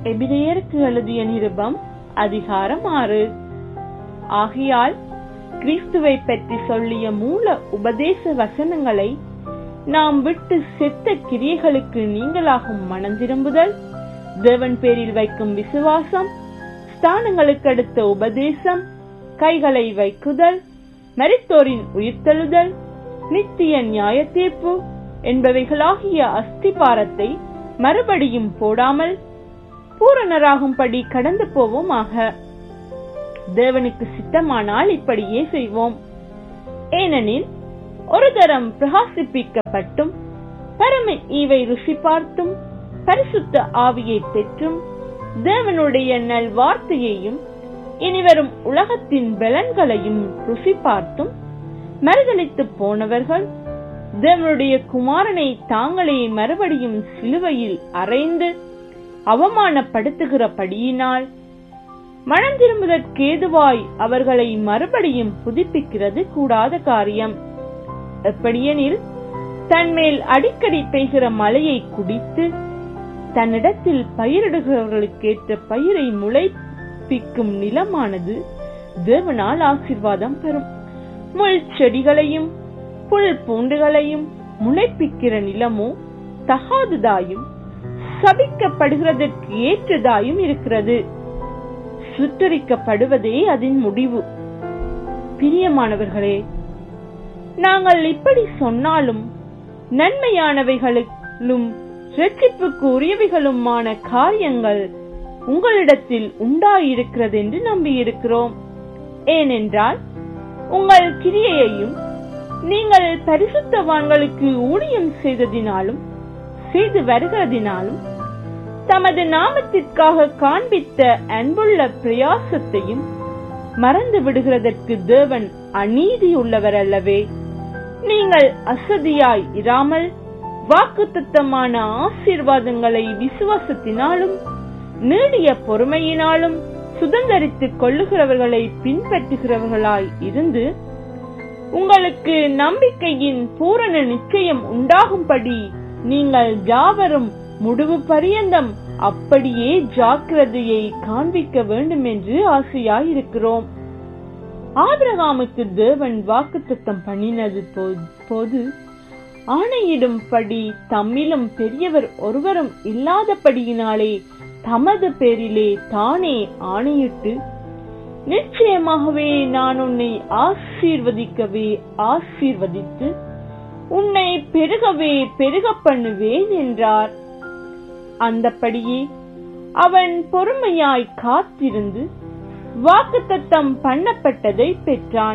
எபிரேயருக்கு எழுதிய நிருபம் அதிகாரம் ஆறு ஆகையால் கிறிஸ்துவை பற்றி சொல்லிய மூல உபதேச வசனங்களை நாம் விட்டு செத்த கிரியைகளுக்கு நீங்களாகும் மனம் திரும்புதல் தேவன் பேரில் வைக்கும் விசுவாசம் ஸ்தானங்களுக்கு அடுத்த உபதேசம் கைகளை வைக்குதல் மரித்தோரின் உயிர்த்தெழுதல் நித்திய நியாய தீர்ப்பு என்பவைகளாகிய அஸ்திபாரத்தை மறுபடியும் போடாமல் பூரணராகும்படி கடந்து போவோமாக தேவனுக்கு சித்தமானால் இப்படியே செய்வோம் ஏனெனில் ஒரு தரம் பிரகாசிப்பிக்கப்பட்டும் பரம ஈவை ருசி பார்த்தும் பரிசுத்த ஆவியை பெற்றும் தேவனுடைய நல் வார்த்தையையும் இனிவரும் உலகத்தின் பலன்களையும் ருசி பார்த்தும் மறுதளித்து போனவர்கள் தேவனுடைய குமாரனை தாங்களே மறுபடியும் சிலுவையில் அறைந்து அவமானப்படுத்துகிறபடியினால் மனம் திரும்புவதற்கேதுவாய் அவர்களை மறுபடியும் புதுப்பிக்கிறது கூடாத காரியம் எப்படியெனில் தன்மேல் அடிக்கடி பெய்கிற மழையை குடித்து தன்னிடத்தில் பயிரிடுகிறவர்களுக்கேற்ற பயிரை முளைப்பிக்கும் நிலமானது தேவனால் ஆசிர்வாதம் பெறும் முள் செடிகளையும் புல் பூண்டுகளையும் முளைப்பிக்கிற நிலமோ தகாததாயும் சபிக்கப்படுகிறதற்கு ஏற்றதாயும் இருக்கிறது சுற்றரிக்கப்படுவதே அதன் முடிவு பிரியமானவர்களே நாங்கள் இப்படி சொன்னாலும் நன்மையானவைகளும் ரட்சிப்புக்கு உரியவைகளுமான காரியங்கள் உங்களிடத்தில் உண்டாயிருக்கிறது என்று நம்பியிருக்கிறோம் ஏனென்றால் உங்கள் கிரியையையும் நீங்கள் பரிசுத்தவான்களுக்கு ஊழியம் செய்ததினாலும் செய்து வருகிறதினாலும் தமது நாமத்திற்காக காண்பித்த அன்புள்ள பிரயாசத்தையும் மறந்து விடுகிறதற்கு தேவன் அநீதி உள்ளவர் அல்லவே நீங்கள் அசதியாய் இராமல் வாக்குத்தத்தமான ஆசீர்வாதங்களை விசுவாசத்தினாலும் நீடிய பொறுமையினாலும் சுதந்திரித்துக் கொள்ளுகிறவர்களை பின்பற்றுகிறவர்களாய் இருந்து உங்களுக்கு நம்பிக்கையின் பூரண நிச்சயம் உண்டாகும்படி நீங்கள் யாவரும் முடிவு பரியந்தம் அப்படியே ஜாக்கிரதையை காண்பிக்க வேண்டும் என்று ஆசையாயிருக்கிறோம் ஆபிரகாமுக்கு தேவன் வாக்குத்தத்தம் பண்ணினது போது ஆணையிடும்படி தம்மிலும் பெரியவர் ஒருவரும் இல்லாதபடியினாலே தமது பேரிலே தானே ஆணையிட்டு நிச்சயமாகவே நான் உன்னை ஆசீர்வதிக்கவே ஆசீர்வதித்து உன்னை பெருகவே பெருக பண்ணுவேன் என்றார் அந்தப்படியே அவன் பொறுமையாய் காத்திருந்து வாக்குத்தத்தம் பண்ணப்பட்டதை பெற்றான்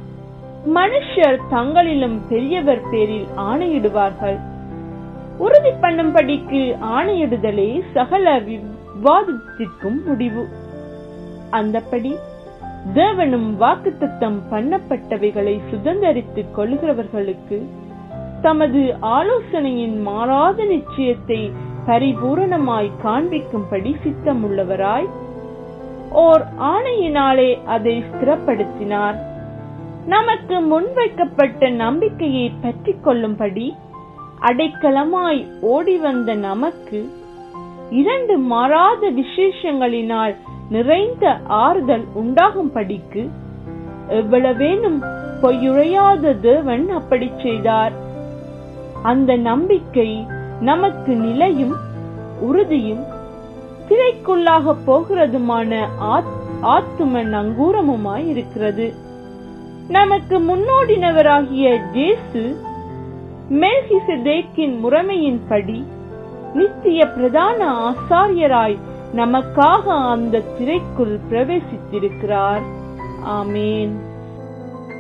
மனுஷர் தங்களிலும் பெரியவர் பேரில் ஆணையிடுவார்கள் உறுதி பண்ணும்படிக்கு ஆணையிடுதலே சகல விவாதத்திற்கும் முடிவு அந்தப்படி தேவனும் வாக்குத்தத்தம் பண்ணப்பட்டவைகளை சுதந்திரித்துக் கொள்கிறவர்களுக்கு தமது ஆலோசனையின் மாறாத நிச்சயத்தை பரிபூரணமாய் காண்பிக்கும்படி சித்தமுள்ளவராய் ஓர் ஆணையினாலே அதை ஸ்திரப்படுத்தினார் நமக்கு முன்வைக்கப்பட்ட நம்பிக்கையை பற்றி கொள்ளும்படி அடைக்கலமாய் ஓடி வந்த நமக்கு இரண்டு மாறாத விசேஷங்களினால் நிறைந்த ஆறுதல் உண்டாகும்படிக்கு எவ்வளவேனும் பொய்யுழையாத தேவன் அப்படி செய்தார் அந்த நம்பிக்கை நமக்கு நிலையும் உறுதியும் திரைக்குள்ளாக போகிறதுமான ஆத்தும நங்கூரமுமாய் இருக்கிறது நமக்கு முன்னோடினவராகிய ஜேசு மெல்கிசதேக்கின் முறைமையின்படி நித்திய பிரதான ஆசாரியராய் நமக்காக அந்த திரைக்குள் பிரவேசித்திருக்கிறார் ஆமேன்